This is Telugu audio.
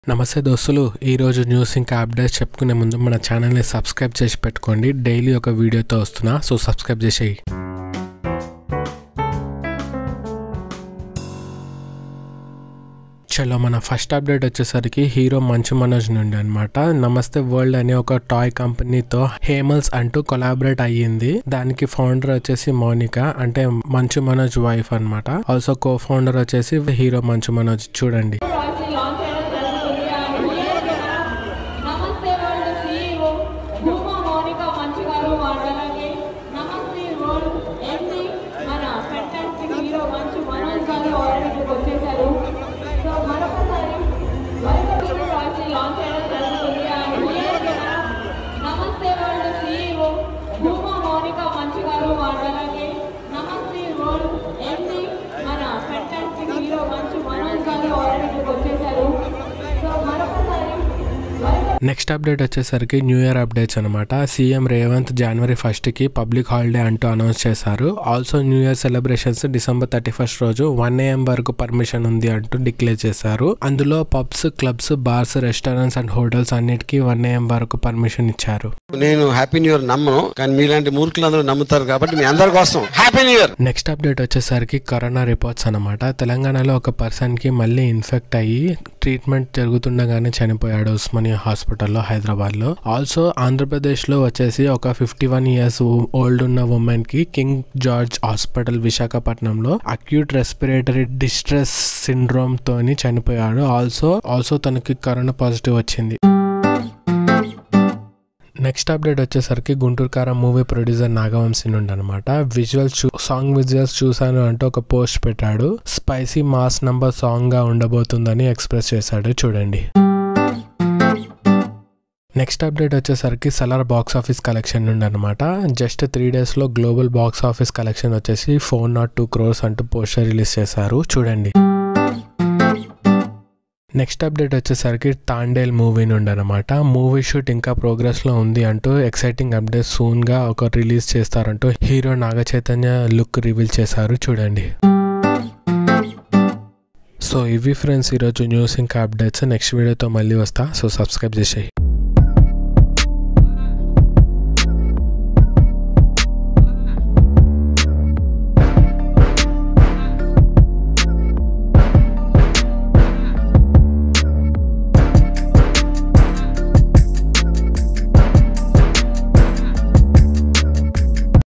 నమస్తే దోస్తులు ఈరోజు న్యూస్ ఇంకా అప్డేట్స్ చెప్పుకునే ముందు మన ఛానల్ని సబ్స్క్రైబ్ చేసి పెట్టుకోండి డైలీ ఒక వీడియోతో వస్తున్నా సో సబ్స్క్రైబ్ చేసేయి చలో మన ఫస్ట్ అప్డేట్ వచ్చేసరికి హీరో మంచు మనోజ్ నుండి అనమాట నమస్తే వరల్డ్ అనే ఒక టాయ్ కంపెనీతో హేమల్స్ అంటూ కొలాబరేట్ అయ్యింది దానికి ఫౌండర్ వచ్చేసి మౌనిక అంటే మంచు మనోజ్ వైఫ్ అన్నమాట ఆల్సో కో ఫౌండర్ వచ్చేసి హీరో మంచు మనోజ్ చూడండి పాలసీ లాంచ్ చేయడం జరుగుతుంది and here Namaste world CEO Bhuma Mounika Manchu garu మాట్లాడాలి నమస్తే వరల్డ్ ఎండి మన ఫెంటాస్టిక్ హీరో మంచు మనోజ్ గారు ఆల్రెడీ ఇక్కడికి వచ్చేసారు సో మరొకసారి వెల్కమ్ పాలసీ లాంచ్ చేయడం జరుగుతుంది and here Namaste world CEO Bhuma Mounika Manchu garu మాట్లాడాలి నమస్తే వరల్డ్ ఎండి మన ఫెంటాస్టిక్ హీరో మంచు మనోజ్ గారు ఆల్రెడీ ఇక్కడికి వచ్చేసారు సో మరొకసారి వెల్కమ్ నెక్స్ట్ అప్డేట్ వచ్చేసరికి న్యూ ఇయర్ అప్డేట్స్ అనమాట సీఎం రేవంత్ జనవరి ఫస్ట్ కి పబ్లిక్ హాలిడే అంటూ అనౌన్స్ చేశారు also new year celebrations December thirty first రోజు వన్ ఏఎం వరకు పర్మిషన్ ఉంది అంటూ డిక్లేర్ చేశారు అందులో pubs clubs bars restaurants and hotels అన్నిటికీ వన్ ఏఎం వరకు పర్మిషన్ ఇచ్చారు నేను హ్యాపీ న్యూ ఇయర్ నమ్మను కానీ మీలాంటి మూర్ఖులందరూ నమ్ముతారు కాబట్టి మీ అందరి కోసం happy new year next update వచ్చేసరికి కరోనా రిపోర్ట్స్ అనమాట తెలంగాణలో ఒక పర్సన్ కి మళ్ళీ ఇన్ఫెక్ట్ అయ్యి ట్రీట్మెంట్ జరుగుతుండగానే చనిపోయాడు ఉస్మానియా హాస్పిటల్లో హైదరాబాద్ లో ఆల్సో ఆంధ్రప్రదేశ్ లో వచ్చేసి ఒక ఫిఫ్టీ వన్ ఇయర్స్ ఓల్డ్ ఉన్న ఉమెన్ కి కింగ్ జార్జ్ హాస్పిటల్ విశాఖపట్నంలో అక్యూట్ రెస్పిరేటరీ డిస్ట్రెస్ సిండ్రోమ్ తోని చనిపోయాడు ఆల్సో ఆల్సో తనకి కరోనా పాజిటివ్ వచ్చింది నెక్స్ట్ అప్డేట్ వచ్చేసరికి గుంటూరు కారం మూవీ ప్రొడ్యూసర్ నాగవంశీ నుండి అనమాట విజువల్స్ చూ సాంగ్ విజువల్స్ చూసాను అంటూ ఒక పోస్ట్ పెట్టాడు స్పైసీ మాస్ నంబర్ సాంగ్ గా ఉండబోతుందని ఎక్స్ప్రెస్ చేశాడు చూడండి నెక్స్ట్ అప్డేట్ వచ్చేసరికి సలార్ బాక్స్ ఆఫీస్ కలెక్షన్ నుండి అనమాట జస్ట్ త్రీ డేస్ లో గ్లోబల్ బాక్స్ ఆఫీస్ కలెక్షన్ వచ్చేసి ఫోర్ నాట్ టూ క్రోర్స్ అంటూ పోస్టర్ రిలీజ్ చేశారు చూడండి నెక్స్ట్ అప్డేట్ వచ్చేసరికి తాండేల్ మూవీ నుండి అనమాట మూవీ షూట్ ఇంకా ప్రోగ్రెస్ లో ఉంది అంటూ ఎక్సైటింగ్ అప్డేట్ సూన్ గా ఒక రిలీజ్ చేస్తారంటూ hero Naga Chaitanya look reveal చేశారు చూడండి సో ఇవి ఫ్రెండ్స్ ఈరోజు న్యూస్ ఇంకా అప్డేట్స్ నెక్స్ట్ వీడియోతో మళ్ళీ వస్తా సో సబ్స్క్రైబ్ చేసేయి